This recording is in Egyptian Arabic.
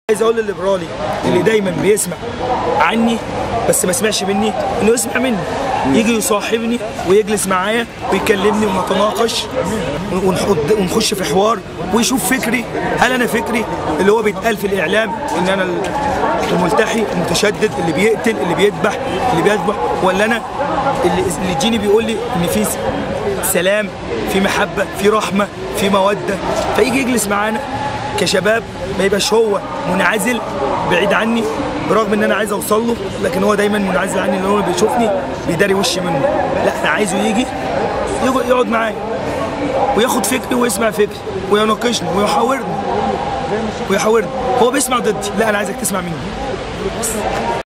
عايز اقول للليبرالي اللي دايما بيسمع عني بس ما سمعش مني انه يسمع مني يجي يصاحبني ويجلس معايا ويكلمني ونتناقش ونحط- ونخش في حوار ويشوف فكري هل انا فكري اللي هو بيتقال في الاعلام ان انا الملتحي المتشدد اللي بيقتل اللي بيذبح اللي بيذبح ولا انا اللي اللي يجيني بيقول لي ان في س- سلام في محبه في رحمه في موده فيجي يجلس معانا كشباب ما يبقاش هو منعزل بعيد عني برغم ان انا عايز اوصل له لكن هو دايما منعزل عني اللي هو بيشوفني بيداري وشي منه لا انا عايزه يجي يقعد- يقعد معايا وياخد فكري ويسمع فكري ويناقشني ويحاورني ويحاورني هو بيسمع ضدي لا انا عايزك تسمع مني